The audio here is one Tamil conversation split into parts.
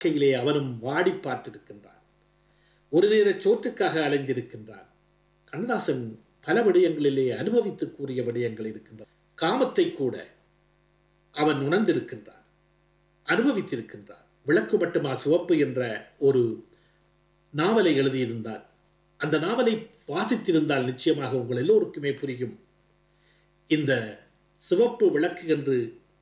கையிலே அவனும் வாடி பார்த்திருக்கின்றான் ஒரு நேர சோற்றுக்காக அலைந்திருக்கின்றான் கண்ணதாசன் பல விடயங்களிலே அனுபவித்து கூறிய விடயங்கள் இருக்கின்றன காமத்தை கூட அவன் உணர்ந்திருக்கின்றான் அனுபவித்திருக்கின்றான் விளக்கு மட்டுமா சிவப்பு என்ற ஒரு நாவலை எழுதியிருந்தார் அந்த நாவலை வாசித்திருந்தால் நிச்சயமாக உங்கள் எல்லோருக்குமே புரியும் இந்த சிவப்பு விளக்கு என்று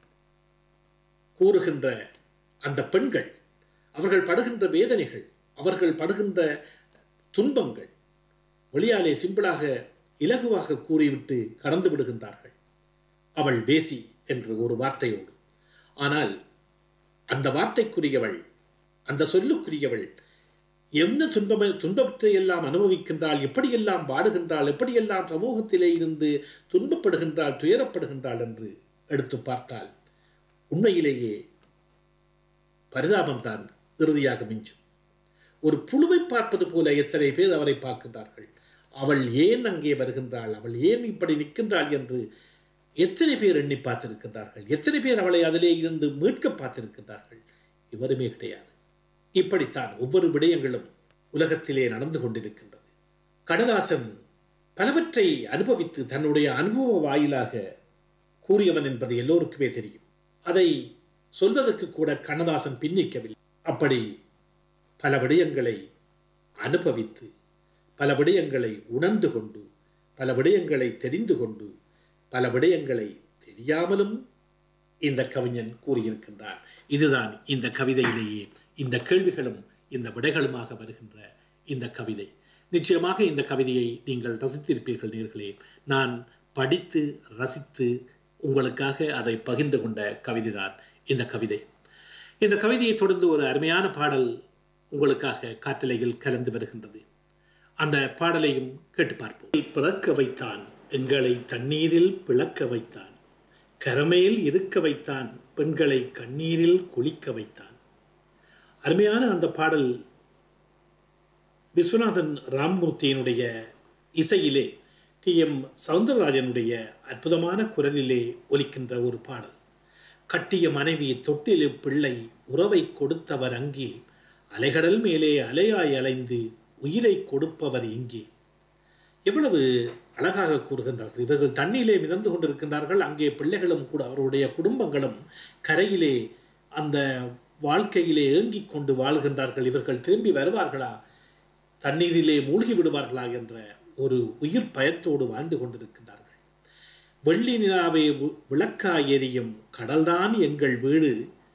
கூறுகின்ற அந்த பெண்கள் அவர்கள் படுகின்ற வேதனைகள் அவர்கள் படுகின்ற துன்பங்கள் வெளியாலே சிம்பிளாக இலகுவாக கூறிவிட்டு கடந்து விடுகின்றார்கள் அவள் வேசி என்று ஒரு வார்த்தையோடு ஆனால் அந்த வார்த்தைக்குரியவள் அந்த சொல்லுக்குரியவள் என்ன துன்பம துன்பத்தை எல்லாம் அனுபவிக்கின்றாள் எப்படியெல்லாம் வாடுகின்றாள் எப்படியெல்லாம் சமூகத்திலே இருந்து துன்பப்படுகின்றாள் துயரப்படுகின்றாள் என்று எடுத்து பார்த்தால் உண்மையிலேயே பரிதாபம்தான் இறுதியாக மிஞ்சும் ஒரு புழுவை பார்ப்பது போல எத்தனை பேர் அவரை பார்க்கின்றார்கள் அவள் ஏன் அங்கே வருகின்றாள் அவள் ஏன் இப்படி நிற்கின்றாள் என்று எத்தனை பேர் எண்ணி பார்த்திருக்கின்றார்கள் எத்தனை பேர் அவளை அதிலே இருந்து மீட்க பார்த்திருக்கின்றார்கள் இவருமே கிடையாது இப்படித்தான் ஒவ்வொரு விடயங்களும் உலகத்திலே நடந்து கொண்டிருக்கின்றது கடதாசன் பலவற்றை அனுபவித்து தன்னுடைய அனுபவ வாயிலாக கூறியவன் என்பது எல்லோருக்குமே தெரியும் அதை சொல்வதற்கு கூட கண்ணதாசன் பின்னிக்கவில்லை அப்படி பல விடயங்களை அனுபவித்து பல விடயங்களை உணர்ந்து கொண்டு பல விடயங்களை தெரிந்து கொண்டு பல விடயங்களை தெரியாமலும் இந்த கவிஞன் கூறியிருக்கின்றார் இதுதான் இந்த கவிதையிலேயே இந்த கேள்விகளும் இந்த விடைகளுமாக வருகின்ற இந்த கவிதை நிச்சயமாக இந்த கவிதையை நீங்கள் ரசித்திருப்பீர்கள் நேர்களே நான் படித்து ரசித்து உங்களுக்காக அதை பகிர்ந்து கொண்ட கவிதைதான் இந்த கவிதை இந்த கவிதையை தொடர்ந்து ஒரு அருமையான பாடல் உங்களுக்காக காற்றலையில் கலந்து வருகின்றது அந்த பாடலையும் கேட்டு பார்ப்போம் பிறக்க வைத்தான் எங்களை தண்ணீரில் பிளக்க வைத்தான் கரமேல் இருக்க வைத்தான் பெண்களை கண்ணீரில் குளிக்க வைத்தான் அருமையான அந்த பாடல் விஸ்வநாதன் ராம்மூர்த்தியினுடைய இசையிலே டி எம் சவுந்தரராஜனுடைய அற்புதமான குரலிலே ஒலிக்கின்ற ஒரு பாடல் கட்டிய மனைவி தொட்டிலு பிள்ளை உறவை கொடுத்தவர் அங்கே அலைகடல் மேலே அலையாய் அலைந்து உயிரை கொடுப்பவர் இங்கே எவ்வளவு அழகாக கூறுகின்றார்கள் இவர்கள் தண்ணியிலே மிதந்து கொண்டிருக்கின்றார்கள் அங்கே பிள்ளைகளும் கூட அவருடைய குடும்பங்களும் கரையிலே அந்த வாழ்க்கையிலே ஏங்கிக் கொண்டு வாழ்கின்றார்கள் இவர்கள் திரும்பி வருவார்களா தண்ணீரிலே மூழ்கி விடுவார்களா என்ற ஒரு உயிர் பயத்தோடு வாழ்ந்து கொண்டிருக்கின்றார்கள் வெள்ளி நிலாவை விளக்கா எரியும் கடல்தான் எங்கள் வீடு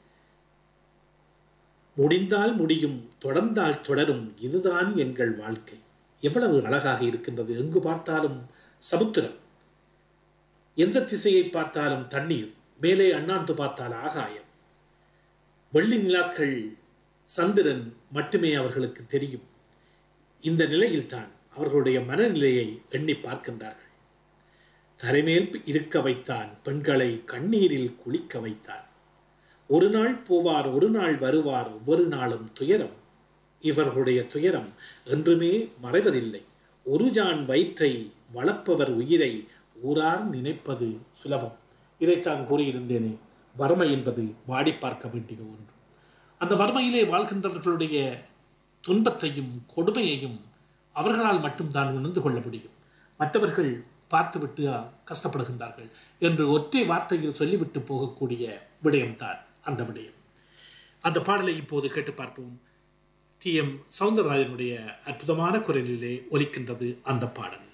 முடிந்தால் முடியும் தொடர்ந்தால் தொடரும் இதுதான் எங்கள் வாழ்க்கை எவ்வளவு அழகாக இருக்கின்றது எங்கு பார்த்தாலும் சமுத்திரம் எந்த திசையை பார்த்தாலும் தண்ணீர் மேலே அண்ணாந்து பார்த்தால் ஆகாயம் வெள்ளி நிலாக்கள் சந்திரன் மட்டுமே அவர்களுக்கு தெரியும் இந்த நிலையில்தான் அவர்களுடைய மனநிலையை எண்ணி பார்க்கின்றார்கள் தரைமேல் இருக்க வைத்தான் பெண்களை கண்ணீரில் குளிக்க வைத்தான் ஒரு நாள் போவார் ஒரு நாள் வருவார் ஒவ்வொரு நாளும் துயரம் இவர்களுடைய துயரம் என்றுமே மறைவதில்லை ஒரு ஜான் வயிற்றை வளர்ப்பவர் உயிரை ஊரார் நினைப்பது சுலபம் இதைத்தான் கூறியிருந்தேனே வறுமை என்பது வாடி பார்க்க வேண்டிய ஒன்று அந்த வறுமையிலே வாழ்கின்றவர்களுடைய துன்பத்தையும் கொடுமையையும் அவர்களால் மட்டும்தான் உணர்ந்து கொள்ள முடியும் மற்றவர்கள் பார்த்துவிட்டு கஷ்டப்படுகின்றார்கள் என்று ஒற்றை வார்த்தையில் சொல்லிவிட்டு போகக்கூடிய விடயம்தான் அந்த விடயம் அந்த பாடலை இப்போது கேட்டு பார்ப்போம் டி எம் சவுந்தரராஜனுடைய அற்புதமான குரலிலே ஒலிக்கின்றது அந்த பாடல்